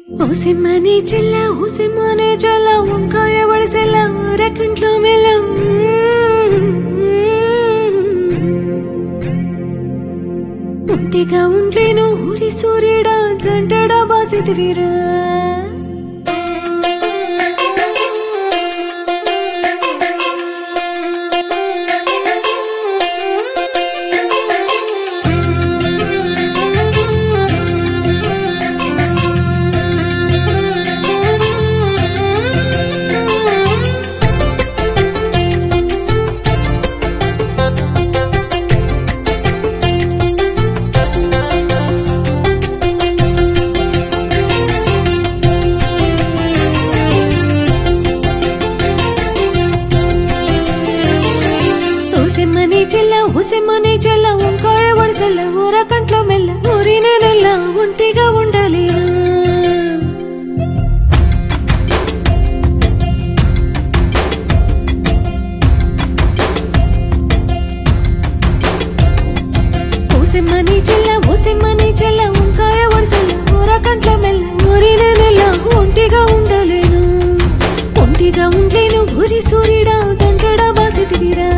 ఓసిమ్మని చెల్ల ఓసిమ్మని చెల్ల వంకాయ వడిసెల్ల రెక్కంట్లో మెల్లం ఒంటిగా ఉంట్లేను ఊరి సూర్యుడా జంటడా బాసిదిరిరా ఓసిమ్మని చెల్ల ఓసిమ్మని చెల్ల వంకాయ వడిసెల్ల ఊర కంట్లో మెల్ల ఊరినే నెల్ల ఒంటిగా ఉండాలి ఓసిమ్మని చెల్ల ఓసిమ్మని చెల్ల వంకాయ వడిసెల్ల ఊర కంట్లో మెల్ల ఊరినే నెల్ల ఒంటిగా ఉండలేను ఒంటిగా ఉండలేను ఊరి సూర్యుడా జంటడా బాసిదిరా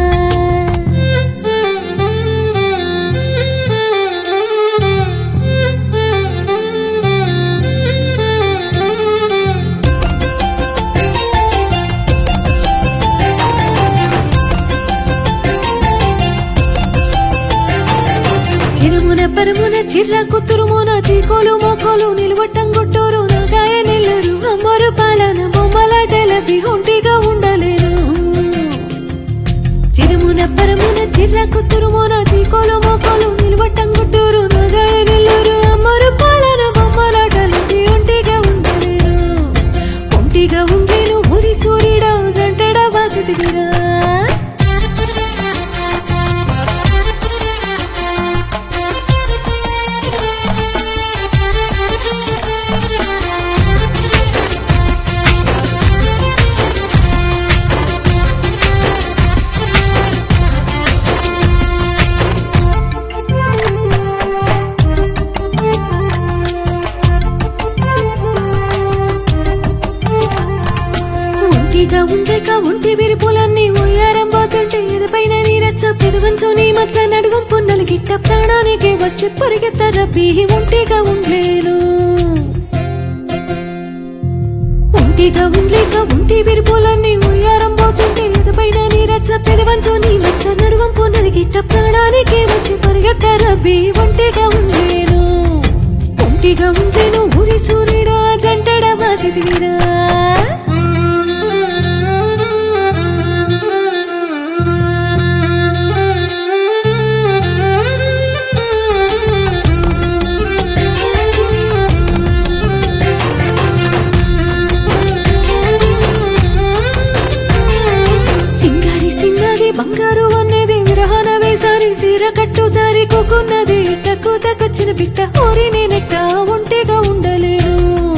చిరుమున పరమున చిర్రకు తురుమున చీకోలు మోకోలు నిలువట్టం గుట్టూరు నాగాయ నెల్లూరు అమ్మరు పాలన బొమ్మలాటలపి ఒంటిగా ఉండలేను చిరుమున పరమున చిర్రకు తురుమున చీకోలు మోకోలు నిలువట్టం గుట్టూరు నాగాయ నెల్లూరు అమ్మరు పాలన బొమ్మలాటలపి ఒంటిగా ఉండలేను ఒంటిగా ఉండేను ఊరి సూర్యుడా జంటడా బాసిదిరా ఒంటిగా ఉండక ఒంటి విరుపులన్నీ ఉయ్యారం పోతుంటే ఎదపైన నీరచ్చ పెదవంచు నీ మచ్చ నడువం పున్నలు గిట్ట ప్రాణానికి వచ్చి పరిగెత్తరబ్బి ఒంటిగా ఉండలేను ఒంటిగా ఉండలేక ఒంటి విరుపులన్నీ ఉయ్యారం పోతుంటే ఎదపైన నీరచ్చ పెదవంచు నీ మచ్చ నడువం పున్నలు గిట్ట ప్రాణానికి వచ్చి పరిగెత్తరబ్బి ఒంటిగా ఉండలేను ఒంటిగా ఉండలేను ఊరి సూర్యుడా జంటడ వాసిదిరా సింగారి సింగారి బంగారు అనేది విరహన వేసారి సీర కట్టు సారి కూకున్నది టక్కు తక్కొచ్చిన బిట్ట ఓరి నేనెట్ట ఒంటిగా ఉండలేను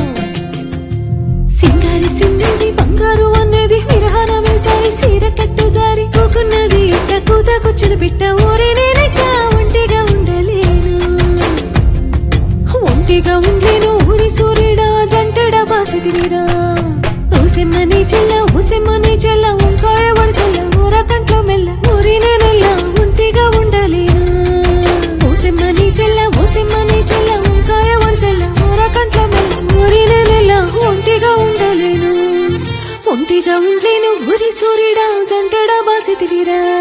సింగారి సింగారి బంగారు అనేది విరహన వేసారి సీర కట్టు సారి కూకున్నది టక్కు తక్కొచ్చిన బిట్ట ఓరి నేనెట్ట ఒంటిగా ఉండలేను ఒంటిగా ఉండలేను ఊరి సూర్యుడా జంటడా బాసిదిరా ఊసెమ్మని చెల్ల ఊసెమ్మని చెల్ల వంకాయ వడిసెల్ల ఊర కంట్లో మెల్ల ఊరినే నెల్ల ఒంటిగా ఉండలేను ఊసెమ్మని చెల్ల ఊసెమ్మని చెల్ల వంకాయ వడిసెల్ల ఊర కంట్లో మెల్ల ఊరినే నెల్ల ఒంటిగా ఉండలేను ఒంటిగా ఉండలేను ఊరి సూర్యుడా జంటడా బాసిదిరా